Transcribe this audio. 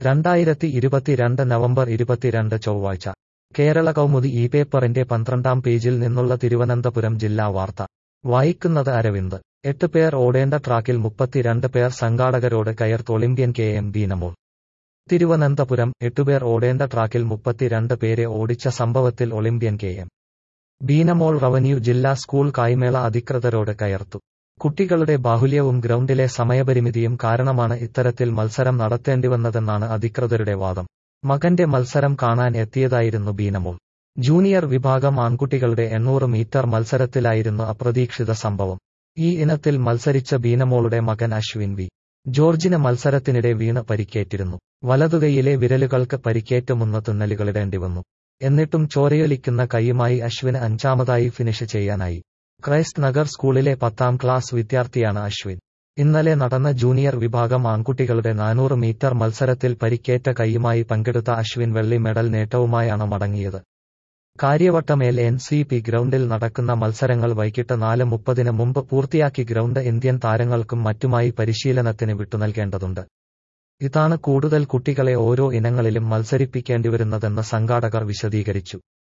രണ്ടായിരത്തി ഇരുപത്തിരണ്ട് നവംബർ ഇരുപത്തിരണ്ട് ചൊവ്വാഴ്ച കേരള കൗമുദി ഈ പേപ്പറിന്റെ പന്ത്രണ്ടാം പേജിൽ നിന്നുള്ള തിരുവനന്തപുരം ജില്ലാ വാർത്ത വായിക്കുന്നത് അരവിന്ദ് എട്ട് പേർ ഓടേണ്ട ട്രാക്കിൽ മുപ്പത്തിരണ്ട് പേർ സംഘാടകരോട് കയർത്ത് Olympian K M Beenamol Thiruvananthapuram എട്ടുപേർ ഓടേണ്ട ട്രാക്കിൽ മുപ്പത്തിരണ്ട് പേരെ ഓടിച്ച സംഭവത്തിൽ Olympian K M Beenamol revenue ജില്ലാ സ്കൂൾ കായ്മേള അധികൃതരോട് കയർത്തു കുട്ടികളുടെ ബാഹുല്യവും ഗ്രൗണ്ടിലെ സമയപരിമിതിയും കാരണമാണ് ഇത്തരത്തിൽ മത്സരം നടത്തേണ്ടിവന്നതെന്നാണ് അധികൃതരുടെ വാദം മകന്റെ മത്സരം കാണാൻ എത്തിയതായിരുന്നു ബീനമോൾ ജൂനിയർ വിഭാഗം ആൺകുട്ടികളുടെ എണ്ണൂറ് മീറ്റർ മത്സരത്തിലായിരുന്നു അപ്രതീക്ഷിത സംഭവം ഈ ഇനത്തിൽ മത്സരിച്ച ബീനമോളുടെ മകൻ അശ്വിൻ വി ജോർജിന് മത്സരത്തിനിടെ വീണ് പരിക്കേറ്റിരുന്നു വലതുകൈയിലെ വിരലുകൾക്ക് പരിക്കേറ്റ് മുന്ന തുന്നലുകളിടേണ്ടി വന്നു എന്നിട്ടും ചോരയൊലിക്കുന്ന കൈയുമായി അശ്വിന് അഞ്ചാമതായി ഫിനിഷ് ചെയ്യാനായി ക്രൈസ്റ്റ് നഗർ സ്കൂളിലെ പത്താം ക്ലാസ് വിദ്യാർത്ഥിയാണ് അശ്വിൻ ഇന്നലെ നടന്ന ജൂനിയർ വിഭാഗം ആൺകുട്ടികളുടെ നാനൂറ് മീറ്റർ മത്സരത്തിൽ പരിക്കേറ്റ കൈയുമായി പങ്കെടുത്ത അശ്വിൻ വെള്ളി മെഡൽ നേട്ടവുമായാണ് മടങ്ങിയത് കാര്യവട്ടമേൽ എൻ സി പി ഗ്രൗണ്ടിൽ നടക്കുന്ന മത്സരങ്ങൾ വൈകിട്ട് നാല് മുപ്പതിന് മുമ്പ് പൂർത്തിയാക്കി ഗ്രൗണ്ട് ഇന്ത്യൻ താരങ്ങൾക്കും മറ്റുമായി പരിശീലനത്തിന് വിട്ടുനൽകേണ്ടതുണ്ട് ഇതാണ് കൂടുതൽ കുട്ടികളെ ഓരോ ഇനങ്ങളിലും മത്സരിപ്പിക്കേണ്ടിവരുന്നതെന്ന് സംഘാടകർ വിശദീകരിച്ചു